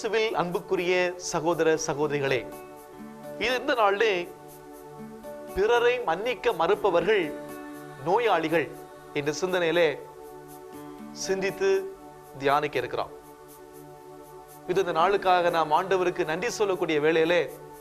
இயேசுவில் அன்புக்குரிய சகோதர சகோதரிகளே இது இந்த நாளிலே பிறரை மன்னிக்க மறுப்பவர்கள் நோயாளிகள் என்ற சிந்தனையிலே சிந்தித்து தியானிக்க இருக்கிறோம் இது இந்த நாளுக்காக நாம் ஆண்டவருக்கு நன்றி சொல்லக்கூடிய வேளையிலே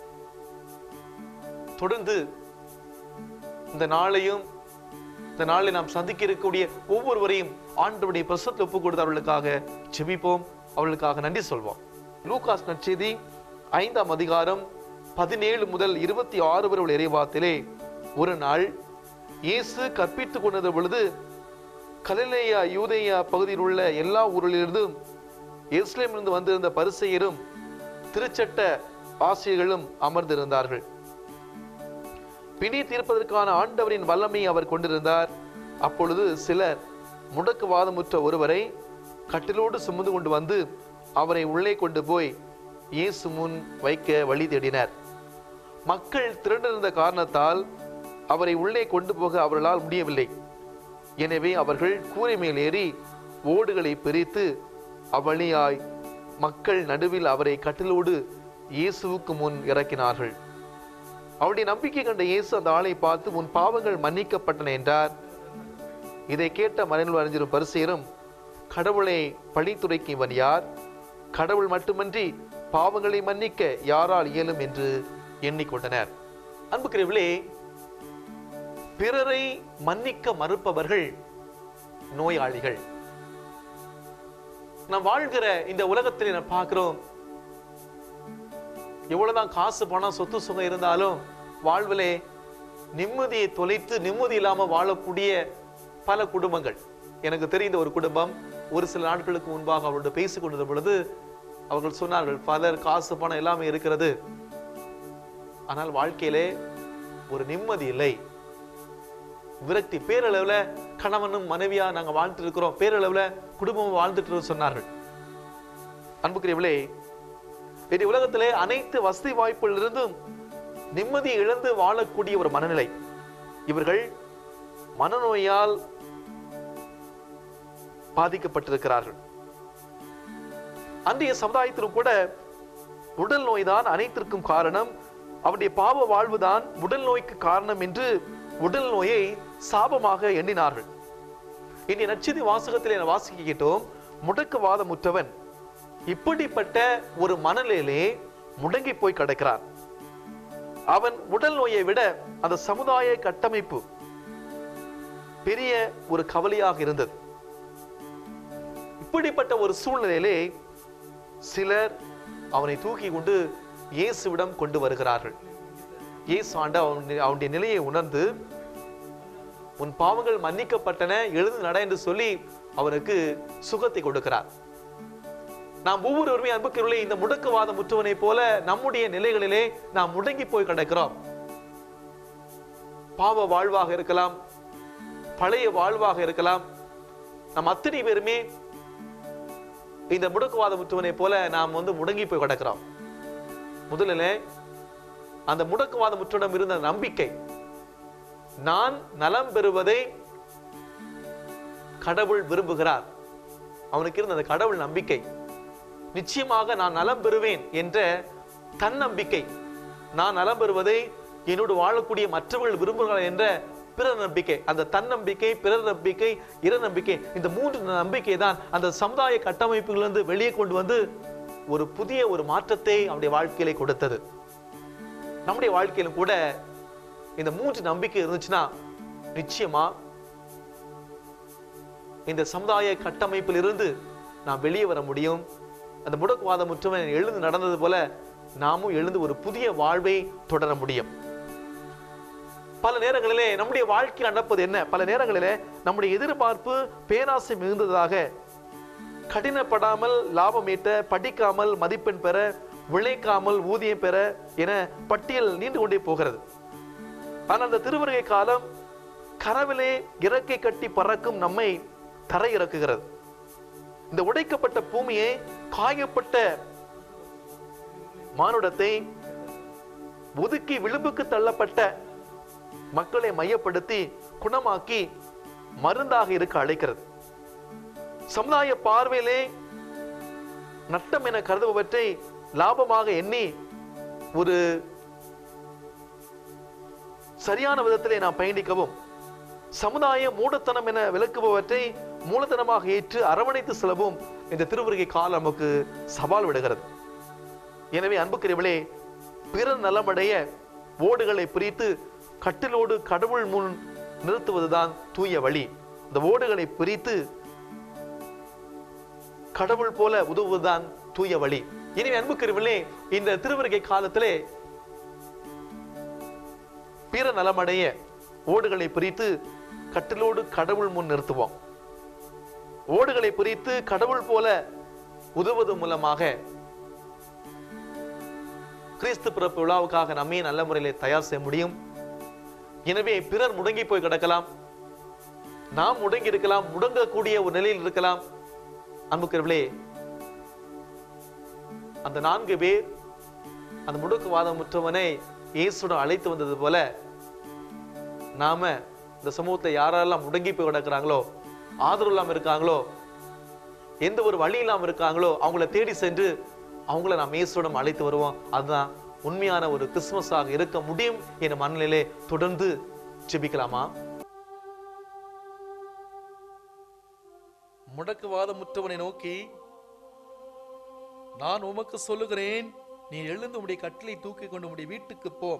தொடர்ந்து இந்த நாளையும் இந்த நாளில் நாம் சந்திக்க இருக்கக்கூடிய ஒவ்வொருவரையும் ஆண்டவருடைய பிரசத்தில் ஒப்பு கொடுத்து அவர்களுக்காக ஜெபிப்போம் அவர்களுக்காக நன்றி சொல்வோம் லூகாஸ் நற்செய்தி ஐந்தாம் அதிகாரம் பதினேழு முதல் இருபத்தி ஆறு வரை உள்ள இறைவாத்திலே ஒரு நாள் இயேசு கற்பித்துக் கொண்டிருந்த பொழுது கலிலேயா யூதேயா பகுதியில் உள்ள எல்லா ஊரிலிருந்தும் எருசலேமிலிருந்து வந்திருந்த பரிசெயரும் திருச்சட்ட ஆசிரியர்களும் அமர்ந்திருந்தார்கள் பிணி தீர்ப்பதற்கான ஆண்டவரின் வல்லமை அவர் கொண்டிருந்தார் அப்பொழுது சிலர் முடக்குவாதமுற்ற ஒருவரை கட்டிலோடு சுமந்து கொண்டு வந்து அவரை உள்ளே கொண்டு போய் இயேசு முன் வைக்க வழி தேடினர் மக்கள் திரண்டிருந்த காரணத்தால் அவரை உள்ளே கொண்டு போக அவர்களால் முடியவில்லை எனவே அவர்கள் கூரை மேல் ஏறி ஓடுகளை பிரித்து அவ்வழியாய் மக்கள் நடுவில் அவரை கட்டிலோடு இயேசுவுக்கு முன் இறக்கினார்கள் அவருடைய நம்பிக்கை கண்ட இயேசு அந்த ஆளை பார்த்து உன் பாவங்கள் மன்னிக்கப்பட்டன என்றார் இதை கேட்ட மறைநூல் அறிஞரும் பரிசேரும் கடவுளை பழித்துரைக்கும் இவன் யார் கடவுள் மட்டுமன்றி பாவங்களை மன்னிக்க யாரால் இயலும் என்று எண்ணிக்கொண்டனர் அன்புக்குரியவர்களே பிறரை மன்னிக்க மறுப்பவர்கள் நோயாளிகள் நாம் வாழ்கிற இந்த உலகத்தில் நாம் பார்க்கிறோம் எவ்வளவுதான் காசு பணம் சொத்து சுகம் இருந்தாலும் வாழ்விலே நிம்மதியை தொலைத்து நிம்மதி இல்லாம வாழக்கூடிய பல குடும்பங்கள் எனக்கு தெரிந்த ஒரு குடும்பம் ஒரு சில நாட்களுக்கு முன்பாக அவர்களோடு பேசிக் கொண்டிருந்த பொழுது அவர்கள் சொன்னார்கள் பலர் காசு பணம் எல்லாமே இருக்கிறது ஆனால் வாழ்க்கையிலே ஒரு நிம்மதி இல்லை விரக்தி பேரளவுல கணவனும் மனைவியா நாங்க வாழ்ந்துட்டு இருக்கிறோம் பேரளவுல குடும்பம் வாழ்ந்துட்டு இருக்கோம் சொன்னார்கள் அன்புக்குரியவளே இன்றைய உலகத்திலே அனைத்து வசதி வாய்ப்புகளிலிருந்தும் நிம்மதி இழந்து வாழக்கூடிய ஒரு மனநிலை இவர்கள் மனநோயால் பாதிக்கப்பட்டிருக்கிறார்கள் அன்றைய சமுதாயத்திலும் கூட உடல் நோய்தான் அனைத்திற்கும் காரணம் அவருடைய பாவ வாழ்வுதான் உடல் நோய்க்கு காரணம் என்று உடல் நோயை சாபமாக எண்ணினார்கள் இன்றைய நச்சதி வாசகத்திலே நான் வாசிக்க கேட்டோம் முடக்குவாதமுற்றவன் இப்படிப்பட்ட ஒரு மனநிலையிலே முடங்கி போய் கிடக்கிறான் அவன் உடல் நோயை விட அந்த சமுதாய கட்டமைப்பு பெரிய ஒரு கவலையாக இருந்தது இப்படிப்பட்ட ஒரு சூழ்நிலையிலே சிலர் அவனை தூக்கி கொண்டு இயேசுவிடம் கொண்டு வருகிறார்கள் இயேசு ஆண்ட அவனுடைய நிலையை உணர்ந்து உன் பாவங்கள் மன்னிக்கப்பட்டன எழுந்து நட என்று சொல்லி அவனுக்கு சுகத்தை கொடுக்கிறார் நாம் ஒவ்வொருவருமே அன்புக்குள்ளே இந்த முடக்குவாத முற்றுவனை போல நம்முடைய நிலைகளிலே நாம் முடங்கி போய் கிடக்கிறோம் பாவ வாழ்வாக இருக்கலாம் பழைய வாழ்வாக இருக்கலாம் நம் அத்தனை பேருமே இந்த முடக்குவாத முற்றுவனை போல நாம் வந்து முடங்கி போய் கிடக்கிறோம் முதலில் அந்த முடக்குவாத முற்றுடம் இருந்த நம்பிக்கை நான் நலம் பெறுவதை கடவுள் விரும்புகிறார் அவனுக்கு இருந்த அந்த கடவுள் நம்பிக்கை நிச்சயமாக நான் நலம் பெறுவேன் என்ற தன்னம்பிக்கை நான் நலம் பெறுவதை என்னோடு வாழக்கூடிய மற்றவர்கள் விரும்புகிறார்கள் என்ற பிற நம்பிக்கை அந்த தன்னம்பிக்கை பிறர் நம்பிக்கை இற நம்பிக்கை இந்த மூன்று நம்பிக்கை தான் அந்த சமுதாய கட்டமைப்புகளிலிருந்து வெளியே கொண்டு வந்து ஒரு புதிய ஒரு மாற்றத்தை அவனுடைய வாழ்க்கையில கொடுத்தது நம்முடைய வாழ்க்கையிலும் கூட இந்த மூன்று நம்பிக்கை இருந்துச்சுன்னா நிச்சயமா இந்த சமுதாய கட்டமைப்பில் இருந்து நாம் வெளியே வர முடியும் அந்த முடக்குவாதம் முற்றவன் எழுந்து நடந்தது போல நாமும் எழுந்து ஒரு புதிய வாழ்வை தொடர முடியும் பல நேரங்களிலே நம்முடைய வாழ்க்கையில் நடப்பது என்ன பல நேரங்களிலே நம்முடைய எதிர்பார்ப்பு பேராசை மிகுந்ததாக கடினப்படாமல் லாபம் ஈட்ட படிக்காமல் மதிப்பெண் பெற உழைக்காமல் ஊதியம் பெற என பட்டியல் நீண்டு கொண்டே போகிறது ஆனால் அந்த திருவருகை காலம் கனவிலே இறக்கை கட்டி பறக்கும் நம்மை தரை இறக்குகிறது இந்த உடைக்கப்பட்ட பூமியை காயப்பட்ட மானுடத்தை ஒதுக்கி விளிம்புக்கு தள்ளப்பட்ட மக்களை மையப்படுத்தி குணமாக்கி மருந்தாக இருக்க அழைக்கிறது சமுதாய பார்வையிலே நட்டம் என கருதுபவற்றை லாபமாக எண்ணி ஒரு சரியான விதத்திலே நாம் பயணிக்கவும் சமுதாய மூடத்தனம் என விளக்குபவற்றை மூலதனமாக ஏற்று அரவணைத்து செல்லவும் இந்த திருவருகை காலம் நமக்கு சவால் விடுகிறது எனவே அன்புக்குரியவளே பிறர் நலமடைய ஓடுகளை பிரித்து கட்டிலோடு கடவுள் முன் நிறுத்துவதுதான் தூய வழி இந்த ஓடுகளை பிரித்து கடவுள் போல உதவுவதுதான் தூய வழி எனவே அன்புக்குரியவளே இந்த திருவருகை காலத்திலே பிற நலமடைய ஓடுகளை பிரித்து கட்டிலோடு கடவுள் முன் நிறுத்துவோம் ஓடுகளை பிரித்து கடவுள் போல உதவுவது மூலமாக கிறிஸ்து பிறப்பு விழாவுக்காக நம்மே நல்ல முறையிலே தயார் செய்ய முடியும் எனவே பிறர் முடங்கி போய் கிடக்கலாம் நாம் முடங்கி இருக்கலாம் முடங்கக்கூடிய ஒரு நிலையில் இருக்கலாம் அன்புக்கிறவளே அந்த நான்கு பேர் அந்த முடக்குவாதம் முற்றவனை இயேசுடன் அழைத்து வந்தது போல நாம இந்த சமூகத்தை யாரெல்லாம் முடங்கி போய் கிடக்குறாங்களோ ஆதரவு இல்லாம இருக்காங்களோ எந்த ஒரு வழி இல்லாம இருக்காங்களோ அவங்கள தேடி சென்று அவங்கள நாம் இயேசுடன் அழைத்து வருவோம் அதுதான் உண்மையான ஒரு கிறிஸ்துமஸாக இருக்க முடியும் என்ற மனநிலையிலே தொடர்ந்து ஜெபிக்கலாமா முடக்குவாதமுற்றவனை நோக்கி நான் உமக்கு சொல்லுகிறேன் நீ எழுந்து உடைய கட்டிலை தூக்கி கொண்டு உடைய வீட்டுக்கு போ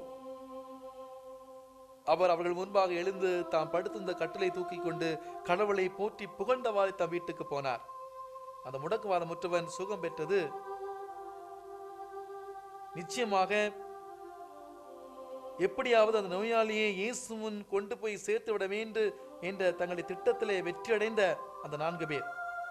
அவர் அவர்கள் முன்பாக எழுந்து தாம் படுத்திருந்த கட்டிலை தூக்கி கொண்டு கடவுளை போற்றி புகழ்ந்தவாறு தம் வீட்டுக்கு போனார் அந்த முடக்குவாதம் முற்றவன் சுகம் பெற்றது நிச்சயமாக எப்படியாவது அந்த நோயாளியை இயேசு முன் கொண்டு போய் சேர்த்து விட வேண்டும் என்ற தங்களுடைய திட்டத்திலே வெற்றியடைந்த அந்த நான்கு பேர்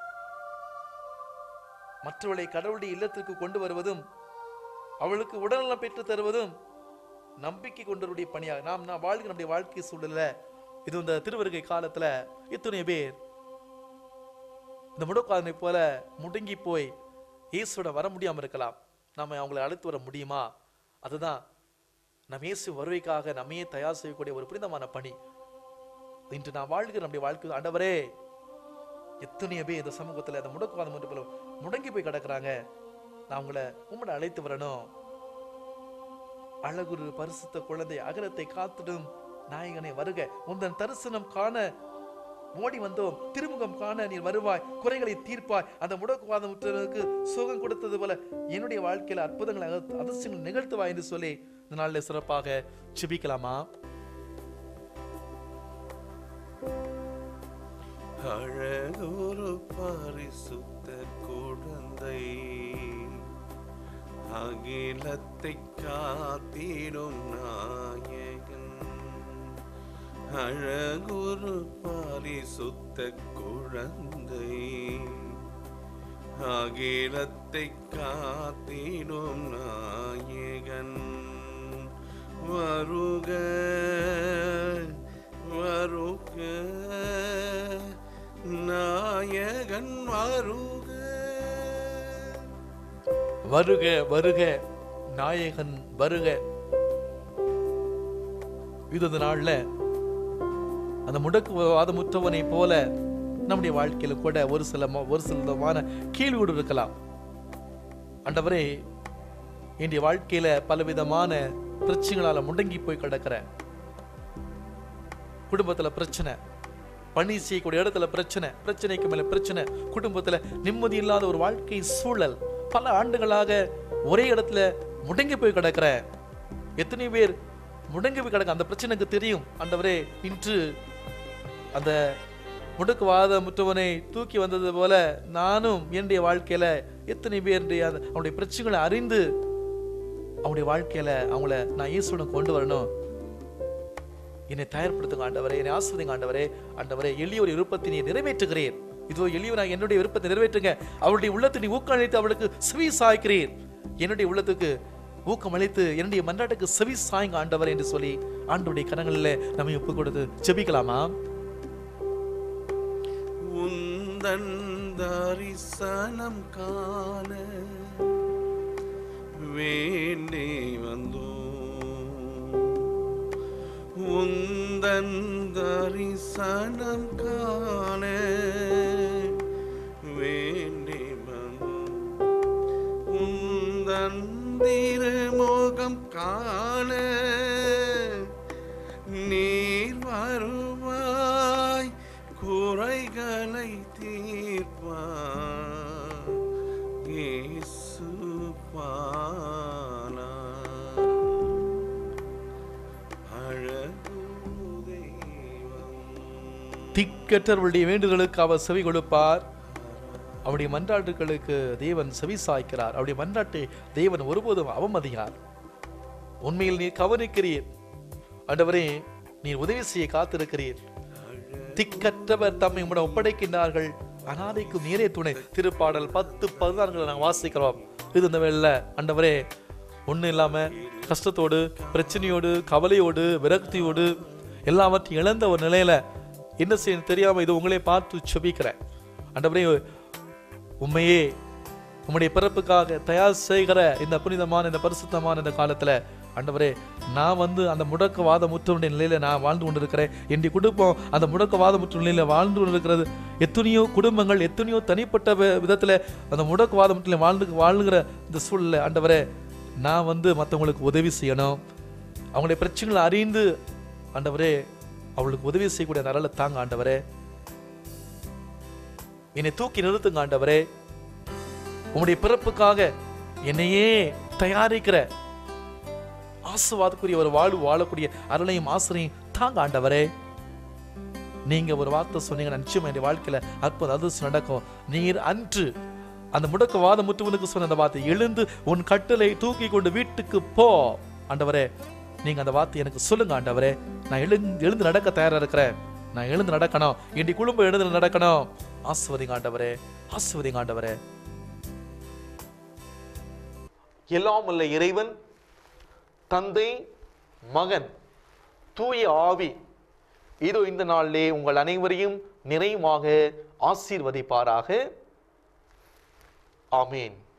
மற்றவளை கடவுளுடைய இல்லத்திற்கு கொண்டு வருவதும் அவளுக்கு உடல்நலம் பெற்று தருவதும் நம்பிக்கை கொண்டவருடைய பணியாக நாம் நான் வாழ்கிற நம்முடைய வாழ்க்கை சூழல்ல இது இந்த திருவருகை காலத்துல இத்தனை பேர் இந்த முடக்காதனை போல முடங்கி போய் இயேசுட வர முடியாம இருக்கலாம் நாம அவங்களை அழைத்து வர முடியுமா அதுதான் நம் இயேசு வருகைக்காக நம்மையே தயார் செய்யக்கூடிய ஒரு புனிதமான பணி இன்று நான் வாழ்கிற நம்முடைய வாழ்க்கை ஆண்டவரே எத்தனையோ பேர் இந்த சமூகத்துல அந்த முடக்குவாதம் என்று போல முடங்கி போய் கிடக்குறாங்க நான் உங்களை உங்களை அழைத்து வரணும் அழகுரு பரிசுத்த குழந்தை அகலத்தை காத்திடும் நாயகனை வருக உந்தன் தரிசனம் காண ஓடி வந்தோம் திருமுகம் காண நீர் வருவாய் குறைகளை தீர்ப்பாய் அந்த முடக்குவாதம் உற்றவனுக்கு சுகம் கொடுத்தது போல என்னுடைய வாழ்க்கையில அற்புதங்களை அக- அதிசயங்களை நிகழ்த்துவாய் என்று சொல்லி இந்த நாளில் சிறப்பாக ஜெபிக்கலாமா அழகொரு பரிசுத்த குழந்தை அகிலத்தை காத்திடும் நாயகன் அழகொரு பரிசுத்த குழந்தை அகிலத்தை காத்திடும் நாயகன் வருக வருக நாயகன் வருக வருக வருக நாயகன் வருக இது அந்த நாள்ல அந்த முடக்குவாதமுற்றவனை போல நம்முடைய வாழ்க்கையில கூட ஒரு சில ம- ஒரு சில விதமான கேள்வியோடு இருக்கலாம் ஆண்டவரே என்னுடைய வாழ்க்கையில பலவிதமான பிரச்சனைகளால முடங்கி போய் கிடக்கிற குடும்பத்துல பிரச்சனை பணி செய்யக்கூடிய இடத்துல பிரச்சனை பிரச்சனைக்கு மேல பிரச்சனை குடும்பத்துல நிம்மதி இல்லாத ஒரு வாழ்க்கை சூழல் பல ஆண்டுகளாக ஒரே இடத்துல முடங்கி போய் கிடக்கிற எத்தனை பேர் முடங்கி போய் கிடக்க அந்த பிரச்சனைக்கு தெரியும் ஆண்டவரே இன்று அந்த முடுக்குவாத முற்றவனை தூக்கி வந்தது போல நானும் என்னுடைய வாழ்க்கையில எத்தனை பேருடைய அந்த அவனுடைய பிரச்சனைகளை அறிந்து அவனுடைய வாழ்க்கையில அவங்கள நான் இயேசுடன் கொண்டு வரணும் என்னை தயார்படுத்துங்க ஆண்டவரே என்னை ஆசிரியங்க ஆண்டவரே ஆண்டவரே எளியோர் விருப்பத்தை நீ நிறைவேற்றுகிறீர் இதோ எளியவராக என்னுடைய விருப்பத்தை நிறைவேற்றுங்க அவருடைய உள்ளத்தை நீ ஊக்கம் அளித்து அவளுக்கு செவி சாய்க்கிறீர் என்னுடைய உள்ளத்துக்கு ஊக்கம் அளித்து என்னுடைய மன்றாட்டுக்கு செவி சாய்ங்க ஆண்டவர் என்று சொல்லி ஆண்டுடைய கரங்களில் நம்ம ஒப்பு கொடுத்து ஜெபிக்கலாமா உந்தன் தரிசனம் காண வேண்டி வந்தோம் உந்தன் தரிசனம் காண வேண்டி வந்தோம் உந்தன் திருமுகம் காண நீர் வருவாய் குறைகளை தீர்ப்பாய் இயேசு பாலா அழகு தெய்வம் திக்கற்றவருடைய வேண்டுதலுக்கு அவர் செவி கொடுப்பார் அவருடைய மன்றாட்டுகளுக்கு தேவன் செவி சாய்க்கிறார் அவருடைய மன்றாட்டை தேவன் ஒருபோதும் அவமதியார் உண்மையில் நீர் கவனிக்கிறீர் ஆண்டவரே நீர் உதவி செய்ய காத்திருக்கிறீர் திக்கற்றவர் தம்மை உம்மிடம் ஒப்படைக்கின்றார்கள் அனாதைக்கும் நீரே துணை திருப்பாடல் பத்து பதினாறுகளை நாங்கள் வாசிக்கிறோம் இது இந்த வேளையில ஆண்டவரே ஒன்றும் இல்லாம கஷ்டத்தோடு பிரச்சனையோடு கவலையோடு விரக்தியோடு எல்லாவற்றையும் இழந்த ஒரு நிலையில என்ன செய்ய தெரியாம இது உங்களே பார்த்து செபிக்கிறேன் ஆண்டவரே உண்மையே உம்முடைய பிறப்புக்காக தயார் செய்கிற இந்த புனிதமான இந்த பரிசுத்தமான இந்த காலத்துல ஆண்டவரே நான் வந்து அந்த முடக்கவாத முற்றுடைய நிலையில நான் வாழ்ந்து கொண்டிருக்கிறேன் என்னுடைய குடும்பம் அந்த முடக்கவாத முற்று நிலையில வாழ்ந்து கொண்டிருக்கிறது எத்தனையோ குடும்பங்கள் எத்தனையோ தனிப்பட்ட வி- விதத்துல அந்த முடக்கவாத முற்றில வாழ்ந்து வாழ்கிற இந்த சூழல்ல ஆண்டவரே நான் வந்து மற்றவங்களுக்கு உதவி செய்யணும் அவங்களுடைய பிரச்சனைகளை அறிந்து ஆண்டவரே அவளுக்கு உதவி செய்யக்கூடிய நரலை தாங்க ஆண்டவரே என்னை தூக்கி நிறுத்துங்க ஆண்டவரே உம்முடைய பிறப்புக்காக என்னையே தயாரிக்கிற ஆசுவாதக்குரிய ஒரு வாழ்வு வாழக்கூடிய அருளையும் ஆசிரியும் தாங்க ஆண்டவரே நீங்க ஒரு வார்த்தை சொன்னீங்க நிச்சயம் என் வாழ்க்கையில அற்புதம் அதிர்ஷ்டம் நடக்கும் நீர் அன்று அந்த முடக்கவாத முற்றுவனுக்கு சொன்ன அந்த வார்த்தை எழுந்து உன் கட்டளை தூக்கி கொண்டு வீட்டுக்கு போ ஆண்டவரே நீங்க அந்த வார்த்தை எனக்கு சொல்லுங்க ஆண்டவரே நான் எழுந்து எழுந்து நடக்க தயாரா இருக்கிறேன் நான் எழுந்து நடக்கணும் என்னுடைய குடும்பம் எழுந்து நடக்கணும் ஆசுவதிங்க ஆண்டவரே ஆசுவதிங்க ஆண்டவரே எல்லாம் உள்ள இறைவன் தந்தை மகன் தூய ஆவி இதோ இந்த நாளிலே உங்கள் அனைவரையும் நிறைவாக ஆசீர்வதிப்பாராக ஆமீன்